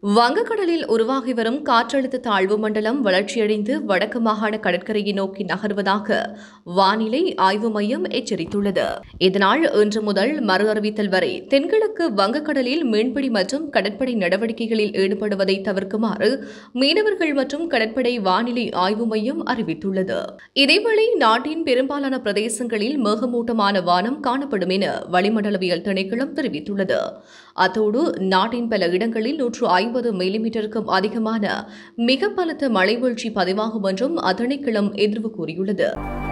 வங்கக்கடலில் உருவாகி வரும் காற்றழுத்த தாழ்வு மண்டலம் வளர்ச்சியடைந்து வடக்கு மாகாண கடற்கரையை நோக்கி நகர்வதாக வானிலை ஆய்வு மையம் எச்சரித்துள்ளது இதனால் இன்று முதல் மறு அறிவித்தல் வரை தென்கிழக்கு வங்கக்கடலில் மீன்பிடி மற்றும் கடற்படை நடவடிக்கைகளில் ஈடுபடுவதை தவிர்க்குமாறு மீனவர்கள் மற்றும் கடற்படை வானிலை ஆய்வு மையம் அறிவித்துள்ளது இதேவேளை நாட்டின் பெரும்பாலான பிரதேசங்களில் மேகமூட்டமான வானம் காணப்படும் என வளிமண்டலவியல் திணைக்களம் தெரிவித்துள்ளது அத்தோடு நாட்டின் பல இடங்களில் நூற்று ஐம்பது மில்லிமீட்டருக்கும் அதிகமான மிக பலத்த மழை வீழ்ச்சி பதிவாகும் என்றும் அத்திணைக்களம் எதிர்வு கூறியுள்ளது